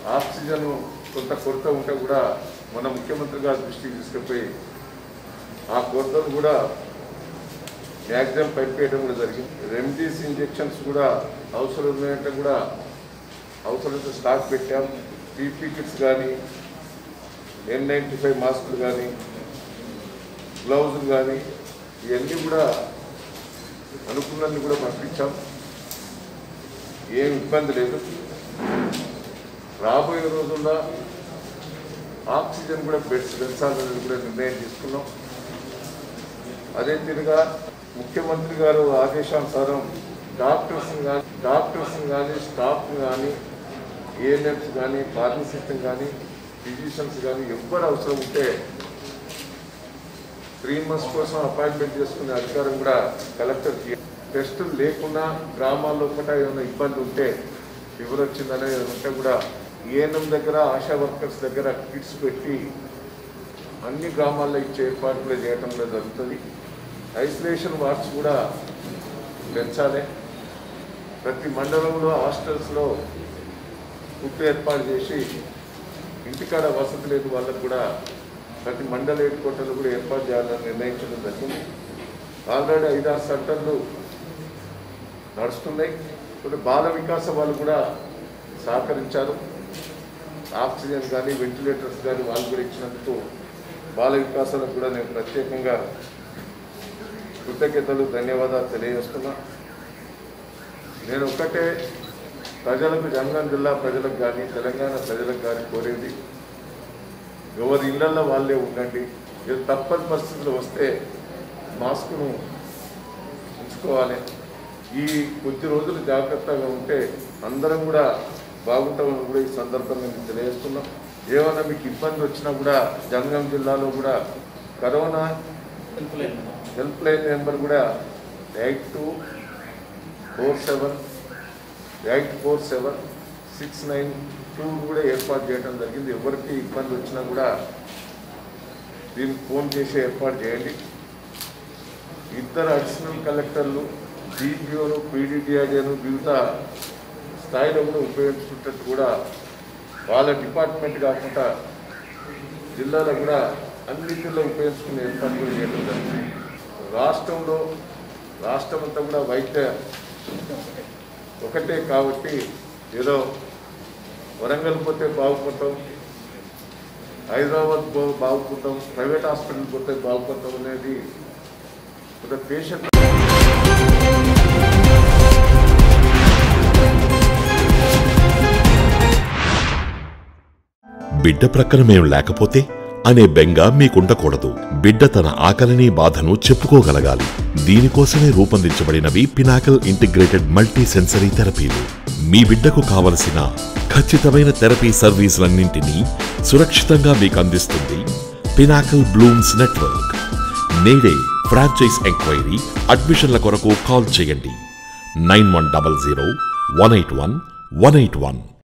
oxygen కొంత కొరత ఉంటే కూడా మన ముఖ్యమంత్రి గారి దృష్టికి తీసుకుపోయి ఆ కొరతను కూడా మ్యాక్సిమం పంపేయడం కూడా జరిగింది రెమ్డీస్ ఇంజెక్షన్స్ కూడా అవసరం ఉన్నాయంటే కూడా అవసరమైతే స్టాక్ పెట్టాం పీపీ కిట్స్ కానీ ఎన్ నైంటీ ఫైవ్ మాస్కులు కానీ గ్లౌజులు కానీ ఇవన్నీ కూడా అనుకున్నన్ని కూడా పంపించాం ఏం ఇబ్బంది లేదు రాబోయే రోజుల్లో ఆక్సిజన్ కూడా బెడ్స్ పెంచాలనేది కూడా నిర్ణయం తీసుకున్నాం అదే తీరుగా ముఖ్యమంత్రి గారు ఆదేశానుసారం డాక్టర్స్ కానీ డాక్టర్స్ కానీ స్టాఫ్ కానీ ఏఎన్ఎంస్ కానీ ఫార్మసిస్ట్ కానీ ఫిజిషియన్స్ కానీ ఎవ్వరు అవసరం ఉంటే త్రీ మంత్స్ కోసం అపాయింట్మెంట్ చేసుకునే అధికారం కూడా కలెక్టర్ టెస్టులు లేకుండా గ్రామాల్లో కూడా ఏమైనా ఇబ్బంది ఉంటే ఫీవర్ వచ్చిందనే ఏమైనా ఉంటే కూడా ఏఎన్ఎం దగ్గర ఆశా వర్కర్స్ దగ్గర కిట్స్ పెట్టి అన్ని గ్రామాల్లో ఇచ్చే ఏర్పాటు కూడా చేయటం కూడా జరుగుతుంది ఐసోలేషన్ వార్డ్స్ కూడా పెంచాలి ప్రతి మండలంలో హాస్టల్స్లో ఫుడ్ ఏర్పాటు చేసి ఇంటికాడ వసతి లేదు వాళ్ళకు కూడా ప్రతి మండల హెడ్ క్వార్టర్లు కూడా ఏర్పాటు చేయాలని నిర్ణయించడం జరిగింది ఆల్రెడీ ఐదారు సెంటర్లు నడుస్తున్నాయి ఇప్పుడు బాల వికాస వాళ్ళు కూడా సహకరించారు ఆక్సిజన్ కానీ వెంటిలేటర్స్ కానీ వాళ్ళు కూడా ఇచ్చినందుకు బాల వికాసాలకు కూడా నేను ప్రత్యేకంగా కృతజ్ఞతలు ధన్యవాదాలు తెలియజేస్తున్నా నేను ఒక్కటే ప్రజలకు జనగాం జిల్లా ప్రజలకు కానీ తెలంగాణ ప్రజలకు కానీ కోరేది ఎవరి ఇళ్లలో వాళ్ళే ఉండండి ఇది తప్పని పరిస్థితులు వస్తే మాస్కును ఉంచుకోవాలి ఈ కొద్ది రోజులు జాగ్రత్తగా ఉంటే అందరం కూడా బాగుంటామని కూడా ఈ సందర్భంగా నేను తెలియజేస్తున్నాం ఏమైనా మీకు ఇబ్బంది వచ్చినా కూడా జనగాం జిల్లాలో కూడా కరోనా హెల్ప్ లైన్ నెంబర్ కూడా eight two four seven eight four seven six nine two కూడా ఏర్పాటు చేయడం జరిగింది ఎవరికి ఇబ్బంది వచ్చినా కూడా దీనికి ఫోన్ చేసి ఏర్పాటు చేయండి ఇద్దరు అడిషనల్ కలెక్టర్లు డిపిఓను పీడీటీఐను వివిధ స్థాయిలో కూడా ఉపయోగించుకున్నట్టు కూడా వాళ్ళ డిపార్ట్మెంట్ కాకుండా జిల్లాలో కూడా అన్నింటిలో ఉపయోగించుకునే ఏర్పాటు కూడా చేయడం జరిగింది రాష్ట్రంలో రాష్ట్రం అంతా కూడా వైద్య ఒకటే కాబట్టి ఏదో వరంగల్ పోతే బాగుపడతాం హైదరాబాద్ పో బాగుపడతాం ప్రైవేట్ హాస్పిటల్ పోతే బాగుపడతాం అనేది ఒక పేషెంట్ బిడ్డ ప్రక్కన మేం లేకపోతే అనే బెంగ మీకుండకూడదు బిడ్డ తన ఆకలిని బాధను చెప్పుకోగలగాలి దీనికోసమే రూపొందించబడినవి పినాకల్ ఇంటిగ్రేటెడ్ మల్టీ సెన్సరీ థెరపీలు మీ బిడ్డకు కావలసిన ఖచ్చితమైన థెరపీ సర్వీసులన్నింటినీ సురక్షితంగా మీకు అందిస్తుంది పినాకల్ బ్లూమ్స్ నెట్వర్క్ నేడే ఫ్రాంచైజ్ ఎంక్వైరీ అడ్మిషన్ల కొరకు కాల్ చేయండి nine one double zero one eight one one eight one